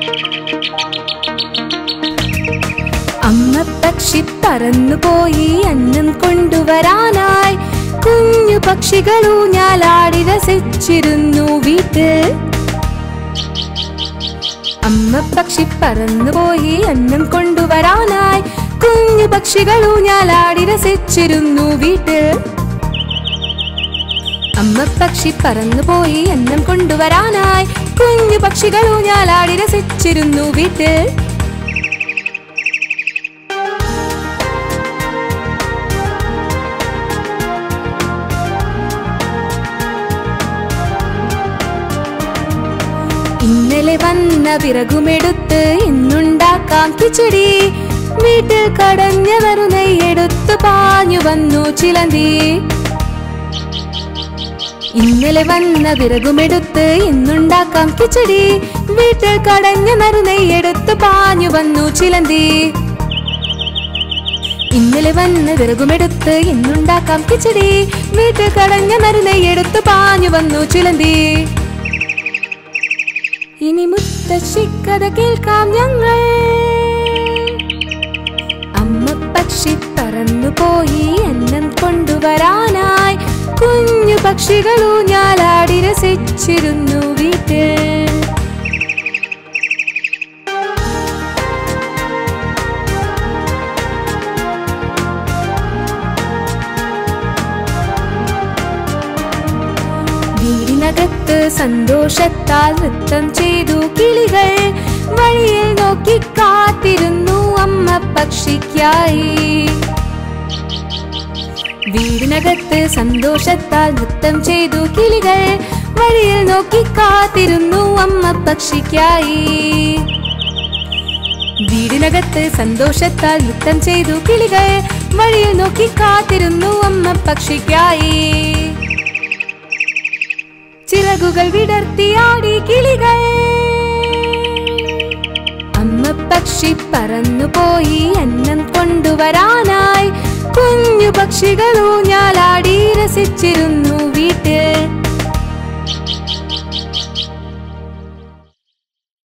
അമ്മ പക്ഷി പറന്നുപോയി അന്നം കൊണ്ടുവരാനായി കുഞ്ഞു പക്ഷികൾ ഊഞ്ഞാലാടി രസിച്ചിരുന്നു വീട്ടിൽ അമ്മ പക്ഷി പറന്നുപോയി അന്നം കൊണ്ടുവരാനായി കുഞ്ഞു പക്ഷികൾ ഊഞ്ഞാലാടി രസിച്ചിരുന്നു വീട്ടിൽ അമ്മ പക്ഷി പറന്നുപോയി അന്നം കൊണ്ടുവരാനായി കുഞ്ഞു പക്ഷികൾ ഊഞ്ഞാലാടി രസിച്ചിരുന്നു വീട്ടിൽ ഇന്നലെ വന്ന വിറകുമെടുത്ത് ഇന്നുണ്ടാക്കാം കിച്ചടി വീട്ടിൽ കടഞ്ഞവരു നെയ്യെടുത്ത് പാഞ്ഞു വന്നു ചിലന്തി ഇന്നലെ വന്ന വിറകുമെടുത്ത് ഇന്നുണ്ടാക്കാം കിച്ചടി വീട്ടിൽ കടഞ്ഞ നറുനെയ്യെടുത്ത് പാഞ്ഞു വന്നു ചിലന്തി ഇന്നലെ വന്ന വിറകുമെടുത്ത് ഇന്നുണ്ടാക്കാം കിച്ചടി വീട്ടിൽ കടഞ്ഞ നറുനെയ്യെടുത്ത് പാഞ്ഞു വന്നു ചിലന്തി ഇനി മുത്തശ്ശിക്കഥ കേൾക്കാം ഞങ്ങൾ അമ്മ പക്ഷി പറന്നുപോയി അന്നം കൊണ്ടുവരാനായി കുഞ്ഞു പക്ഷികൾ ഊഞ്ഞാലാടി രസിച്ചിരുന്നു വീട്ടിൽ വീടിനകത്ത് സന്തോഷത്താൽ നൃത്തം ചെയ്തു കിളികൾ വഴിയിൽ നോക്കി കാത്തിരുന്നു അമ്മ പക്ഷിക്കായി വീടിനകത്ത് സന്തോഷത്താൽ നൃത്തം ചെയ്തു കിളികൾ വഴിയിൽ നോക്കി കാത്തിരുന്നു അമ്മ പക്ഷിക്കായി വീടിനകത്ത് സന്തോഷത്താൽ നൃത്തം ചെയ്തു കിളികൾ വഴിയിൽ നോക്കി കാത്തിരുന്നു അമ്മ പക്ഷിക്കായി ചിറകുകൾ വിടർത്തിയാടി കിളികൾ അമ്മ പക്ഷി പറന്നുപോയി അന്നം കൊണ്ടുവരാനായി കുഞ്ഞു പക്ഷികൾ ഊഞ്ഞാലാടി രസിച്ചിരുന്നു വീട്ടിൽ